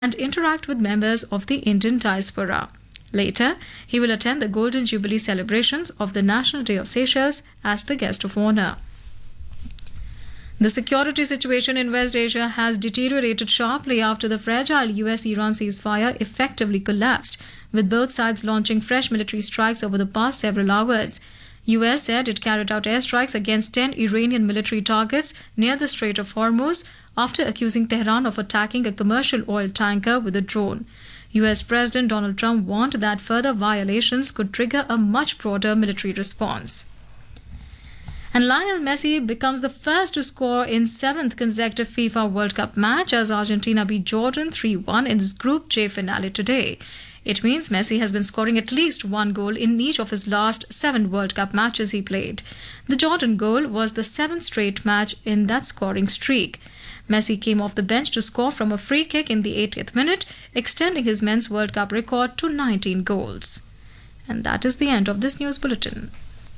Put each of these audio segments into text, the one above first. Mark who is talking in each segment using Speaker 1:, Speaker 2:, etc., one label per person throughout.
Speaker 1: and interact with members of the Indian diaspora. Later, he will attend the Golden Jubilee celebrations of the National Day of Seychelles as the guest of honor. The security situation in West Asia has deteriorated sharply after the fragile US Iran ceasefire effectively collapsed, with both sides launching fresh military strikes over the past several hours. US said it carried out airstrikes against 10 Iranian military targets near the Strait of Hormuz after accusing Tehran of attacking a commercial oil tanker with a drone. US President Donald Trump warned that further violations could trigger a much broader military response. And Lionel Messi becomes the first to score in seventh consecutive FIFA World Cup match as Argentina beat Jordan 3 1 in its Group J finale today. It means Messi has been scoring at least one goal in each of his last seven World Cup matches he played. The Jordan goal was the seventh straight match in that scoring streak. Messi came off the bench to score from a free kick in the 80th minute, extending his men's World Cup record to 19 goals. And that is the end of this news bulletin.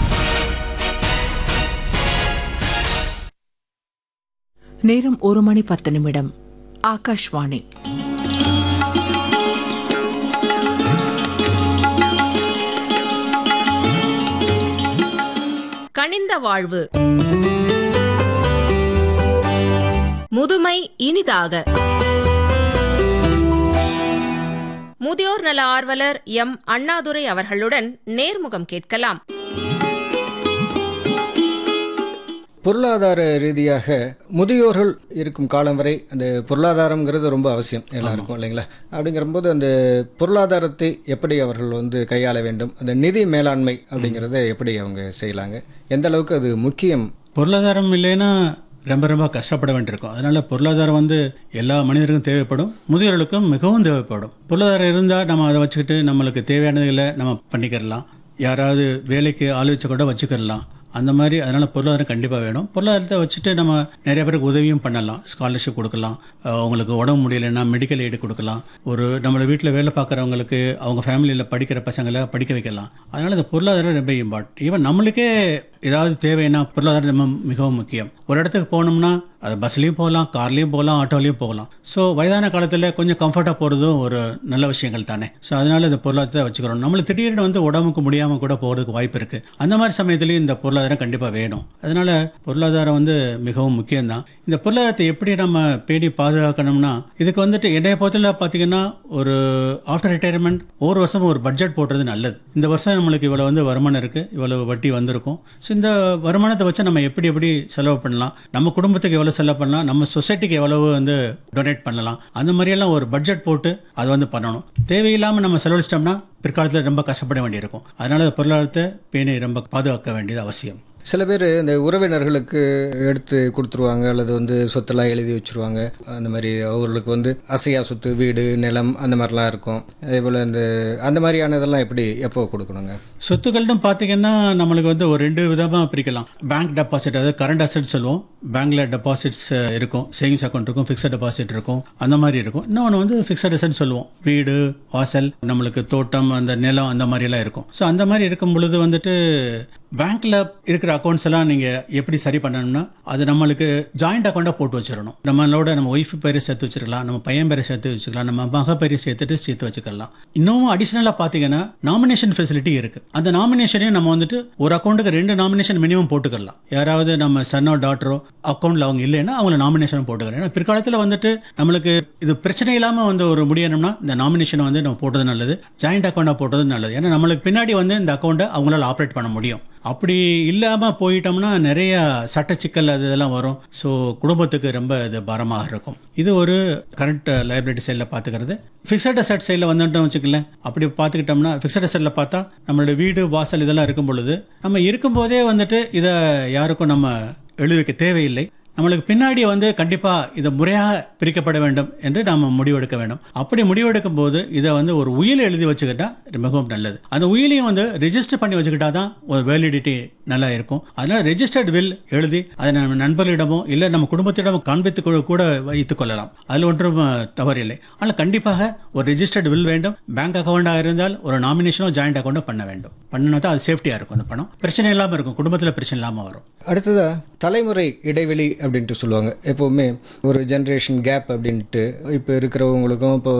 Speaker 2: நேரம் ஒரு மணி பத்து நிமிடம் ஆகாஷ்வாணி
Speaker 3: கனிந்த வாழ்வு முதுமை இனிதாக முதியோர் நல ஆர்வலர் எம் அண்ணாதுரை அவர்களுடன் நேர்முகம் கேட்கலாம்
Speaker 4: பொருளாதார ரீதியாக முதியோர்கள் இருக்கும் காலம் வரை அந்த பொருளாதாரம்ங்கிறது ரொம்ப அவசியம் எல்லாருக்கும் இல்லைங்களா அப்படிங்கிறபோது அந்த பொருளாதாரத்தை எப்படி அவர்கள் வந்து கையாள வேண்டும் அந்த நிதி மேலாண்மை அப்படிங்கிறத எப்படி அவங்க செய்யலாங்க எந்த அளவுக்கு அது முக்கியம்
Speaker 5: பொருளாதாரம் இல்லைன்னா ரொம்ப ரொம்ப கஷ்டப்பட வேண்டியிருக்கும் அதனால் பொருளாதாரம் வந்து எல்லா மனிதருக்கும் தேவைப்படும் முதியோர்களுக்கும் மிகவும் தேவைப்படும் பொருளாதாரம் இருந்தால் நம்ம அதை வச்சுக்கிட்டு நம்மளுக்கு தேவையானதுகளை நம்ம பண்ணிக்கிறலாம் யாராவது வேலைக்கு ஆள் வச்சு கூட வச்சுக்கிடலாம் அந்த மாதிரி அதனால் பொருளாதாரம் கண்டிப்பாக வேணும் பொருளாதாரத்தை வச்சுட்டு நம்ம நிறைய பேருக்கு உதவியும் பண்ணலாம் ஸ்காலர்ஷிப் கொடுக்கலாம் அஹ் அவங்களுக்கு உடம்பு முடியலைன்னா மெடிக்கல் எய்டு கொடுக்கலாம் ஒரு நம்மளோட வீட்டில் வேலை பார்க்குறவங்களுக்கு அவங்க ஃபேமிலியில் படிக்கிற பசங்களை படிக்க வைக்கலாம் அதனால் இந்த பொருளாதாரம் ரொம்ப இம்பார்ட்டன்ட் ஈவன் நம்மளுக்கே ஏதாவது தேவைன்னா பொருளாதாரம் நம்ம மிகவும் முக்கியம் ஒரு இடத்துக்கு போனோம்னா அது பஸ்லேயும் போகலாம் கார்லேயும் போகலாம் ஆட்டோலையும் போகலாம் ஸோ வயதான காலத்தில் கொஞ்சம் கம்ஃபர்ட்டாக போகிறதும் ஒரு நல்ல விஷயங்கள் தானே ஸோ அதனால இந்த பொருளாதாரத்தை வச்சுக்கிறோம் நம்மளுக்கு திடீர்னு வந்து உடம்புக்கு முடியாமல் கூட போகிறதுக்கு வாய்ப்பு இருக்குது அந்த மாதிரி சமயத்துலையும் இந்த பொருளாதாரம் கண்டிப்பாக வேணும் அதனால பொருளாதாரம் வந்து மிகவும் முக்கியம்தான் இந்த பொருளாதாரத்தை எப்படி நம்ம பேணி பாதுகாக்கணும்னா இதுக்கு வந்துட்டு என்னைய பொறுத்தல பார்த்தீங்கன்னா ஒரு ஆஃப்டர் ரிட்டையர்மெண்ட் ஒவ்வொரு வருஷமும் ஒரு பட்ஜெட் போடுறது நல்லது இந்த வருஷம் நம்மளுக்கு இவ்வளோ வந்து வருமானம் இருக்குது இவ்வளோ வட்டி வந்திருக்கும் ஸோ இந்த வருமானத்தை வச்சு நம்ம எப்படி எப்படி செலவு பண்ணலாம் நம்ம குடும்பத்துக்கு எவ்வளோ செலவு பண்ணலாம் நம்ம சொசைட்டிக்கு எவ்வளவு வந்து டொனேட் பண்ணலாம் அந்த மாதிரியெல்லாம் ஒரு பட்ஜெட் போட்டு அதை வந்து பண்ணணும் தேவையில்லாமல் நம்ம செலவழிச்சிட்டோம்னா பிற்காலத்தில் ரொம்ப கஷ்டப்பட வேண்டியிருக்கும் அதனால பொருளாதாரத்தை பேணி ரொம்ப பாதுகாக்க வேண்டியது அவசியம்
Speaker 4: சில பேர் இந்த உறவினர்களுக்கு எடுத்து கொடுத்துருவாங்க அல்லது வந்து சொத்தெல்லாம் எழுதி வச்சுருவாங்க அந்த மாதிரி அவர்களுக்கு வந்து அசையா சொத்து வீடு நிலம் அந்த மாதிரிலாம் இருக்கும் அதே போல் இந்த அந்த மாதிரியானதெல்லாம் எப்படி எப்போ கொடுக்கணுங்க
Speaker 5: சொத்துக்கள்னு பார்த்தீங்கன்னா நம்மளுக்கு வந்து ஒரு ரெண்டு விதமாக பிரிக்கலாம் பேங்க் டெபாசிட் அதாவது கரண்ட் அசெட் சொல்லுவோம் பேங்க்ல டெபாசிட்ஸ் இருக்கும் சேவிங்ஸ் அக்கௌண்ட் இருக்கும் ஃபிக்ஸட் டெபாசிட் இருக்கும் அந்த மாதிரி இருக்கும் இன்னொன்று வந்து ஃபிக்ஸட் அசெட் சொல்லுவோம் வீடு வாசல் நம்மளுக்கு தோட்டம் அந்த நிலம் அந்த மாதிரிலாம் இருக்கும் ஸோ அந்த மாதிரி இருக்கும் பொழுது வந்துட்டு பேங்க்ல இருக்கிற அக்கௌண்ட்ஸ் எல்லாம் நீங்க எப்படி சரி பண்ணணும்னா அது நம்மளுக்கு ஜாயிண்ட் அக்கௌண்ட்டாக போட்டு வச்சிடணும் நம்மளோட நம்ம ஒய்ஃப் பேரை சேர்த்து வச்சிருக்கலாம் நம்ம பையன் பேரை சேர்த்து வச்சுக்கலாம் நம்ம மக பேரை சேர்த்துட்டு சேர்த்து வச்சுக்கலாம் இன்னும் அடிஷ்னலாக பார்த்தீங்கன்னா நாமினேஷன் ஃபெசிலிட்டி இருக்கு அந்த நாமினேஷனையும் நம்ம வந்துட்டு ஒரு அக்கௌண்ட்டுக்கு ரெண்டு நாமினேஷன் மினிமம் போட்டுக்கலாம் யாராவது நம்ம சன்னோ டாட்டரோ அக்கௌண்ட்ல அவங்க இல்லைன்னா அவங்கள நாமினேஷன் போட்டுக்கிறேன் ஏன்னா பிற்காலத்தில் வந்துட்டு நம்மளுக்கு இது பிரச்சனை இல்லாமல் வந்து ஒரு முடியணும்னா இந்த நாமினேஷனை வந்து நம்ம போட்டது நல்லது ஜாயிண்ட் அக்கௌண்ட்டாக போட்டது நல்லது ஏன்னா நம்மளுக்கு பின்னாடி வந்து இந்த அக்கௌண்ட்டை அவங்களால ஆப்ரேட் பண்ண முடியும் அப்படி இல்லாமல் போயிட்டோம்னா நிறைய சட்ட சிக்கல் அது இதெல்லாம் வரும் ஸோ குடும்பத்துக்கு ரொம்ப இது பாரமாக இருக்கும் இது ஒரு கரண்ட் லைபிலிட்டி சைடில் பார்த்துக்கிறது ஃபிக்ஸட் அசட் சைடில் வந்துட்டோம் வச்சுக்கலேன் அப்படி பார்த்துக்கிட்டோம்னா ஃபிக்ஸட் அசட்டில் பார்த்தா நம்மளோட வீடு வாசல் இதெல்லாம் இருக்கும் பொழுது நம்ம இருக்கும்போதே வந்துட்டு இதை யாருக்கும் நம்ம எழுதி வைக்க தேவையில்லை நம்மளுக்கு பின்னாடி வந்து கண்டிப்பாக இதை முறையாக பிரிக்கப்பட வேண்டும் என்று நாம் முடிவெடுக்க வேண்டும் அப்படி முடிவெடுக்கும் போது இதை வந்து ஒரு உயில் எழுதி வச்சுக்கிட்டா மிகவும் நல்லது அந்த உயிலையும் வந்து ரெஜிஸ்டர் பண்ணி வச்சுக்கிட்டா தான் ஒரு வேலிடிட்டி நல்லா இருக்கும் அதனால ரெஜிஸ்டர்ட் வில் எழுதி அதை நம்ம நண்பர்களிடமோ இல்லை நம்ம குடும்பத்திடமோ காண்பித்து கொ- கூட வைத்துக் கொள்ளலாம் அதில் ஒன்றும் அஹ், தவறில்லை ஆனால் கண்டிப்பாக ஒரு ரெஜிஸ்டர்ட் வில் வேண்டும் பேங்க் அக்கௌண்டாக இருந்தால் ஒரு நாமினேஷனோ ஜாயிண்ட் அக்கௌண்ட்டோ பண்ண வேண்டும் பண்ணினா தான் அது சேஃப்டியாக இருக்கும் அந்த பணம் பிரச்சனை இல்லாமல் இருக்கும் குடும்பத்தில் பிரச்சனை இல்லாமல் வரும்
Speaker 4: அடுத்ததா தலைமுறை இடைவெளி அப்படின்ட்டு சொல்லுவாங்க எப்போவுமே ஒரு ஜென்ரேஷன் கேப் அப்படின்ட்டு இப்போ இருக்கிறவங்களுக்கும் இப்போ